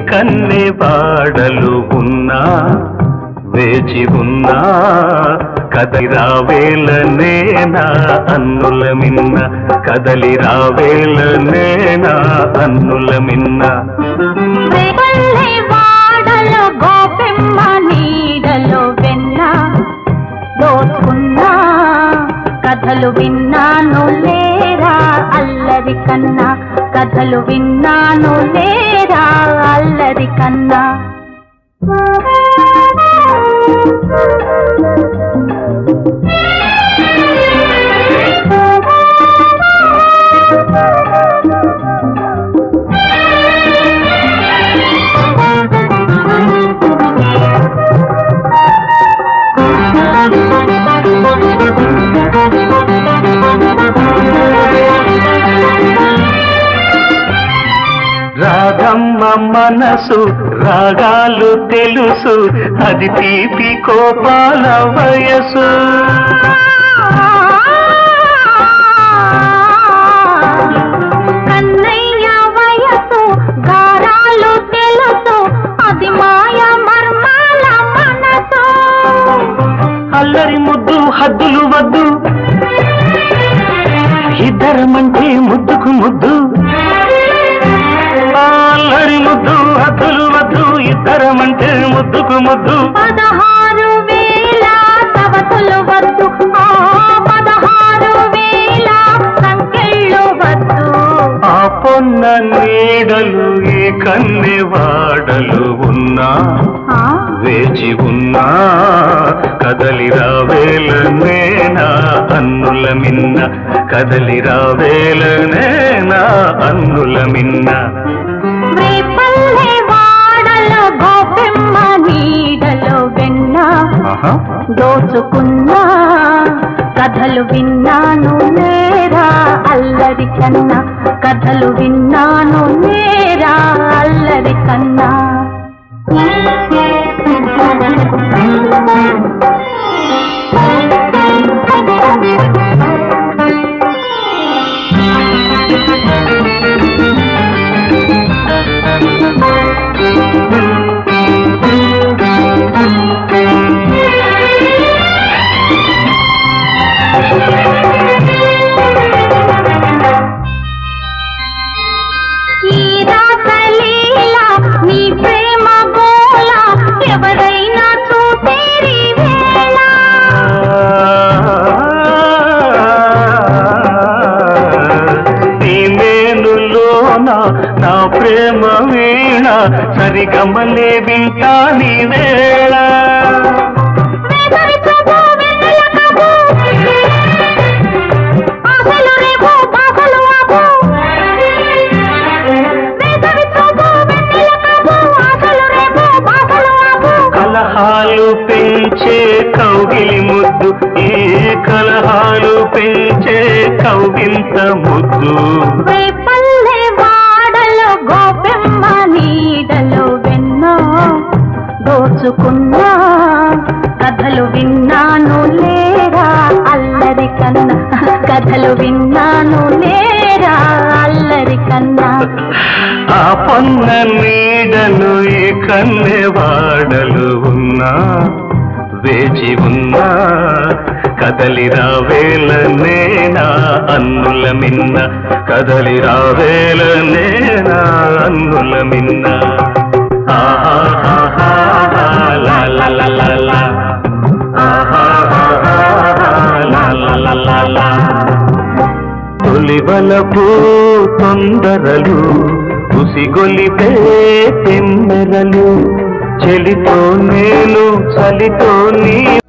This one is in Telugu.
కన్నె వాడలు ఉన్నా వేచి ఉన్నా కదలి రావేల నేనా అన్నుల మిన్న కదలి రావేల నేనా అన్నుల మిన్న రేపల్లె వాడలో గోపెమ్మ నీడలో వెన్న దోచుకున్నా కథలు విన్నాను లేరా అల్లరి కన్నా కథలు విన్నాను లేరా అల్లరి కన్నా రాగమ్మ మనసు రాగాలు తెలుసు అది తీపి కోపాల వయసు కన్నయ్య వయసు గారాలు తెలుసు అది మాయ మర్మాల మనసు అల్లరి ముద్దు హద్దులు వద్దు ఇద్దరమంటే ముద్దుకు ముద్దు అల్లరి ముద్దు హద్దులు వద్దు ఇద్దరమంటే ముద్దుకు ముద్దు పదహారు వేల సవతులు వద్దు ఆ పదహారు వేల సంఖ్యలు వద్దు ఆ పొన్న నీడలు ఏ కన్నె వాడలు ఉన్నా ఆ, వేచి ఉన్నా కదలి రావేల నేనా అన్నుల మిన్న కదలి రావేల నేనా అన్నుల మిన్న రేపల్లె వాడలో గోపెమ్మ నీడలో వెన్న ఆహా. దోచుకున్నా కథలు విన్నాను నేరా అల్లరి కన్నా కథలు విన్నాను నేరా అల్లరి కన్నా ఈ రాసలీల నీ ప్రేమ గోల ఎవరైనా చూసేరి వేళ నీ మేలులోన నా ప్రేమ వీణ సరిగమలే వింటా నీ వేళ వేసవి చూపు వెన్నెల కబు ఆశలు రేపు బాసలు ఆపు వేసవి చూపు వెన్నెల కబు ఆశలు రేపు బాసలు ఆపు కలహాలు పెంచే కౌగిలి ముద్దు ఈ కలహాలు పెంచే కౌగింత ముద్దు రేపల్లె వాడలో గోపెమ్మ నీడలో వెన్నో దోచుకున్నా కథలు విన్నాను లేరా అల్లరి కన్నా కథలు విన్నాను లేరా అల్లరి కన్నా ఆ పొన్న నీడలు ఏ కన్నె వాడలు ఉన్నా వేచి ఉన్నా కదలి రావేల నేనా అన్నుల మిన్న కదలి రావేల నేనా అన్నుల మిన్న ఆహాహాహా, లా లా లా లా లా. ఆహాహాహా, లా లా లా లా లా. తొలివలపు తొందరలు ఉసిగొలిపే తెమ్మెరలు చెలితో నేను చలితో నీ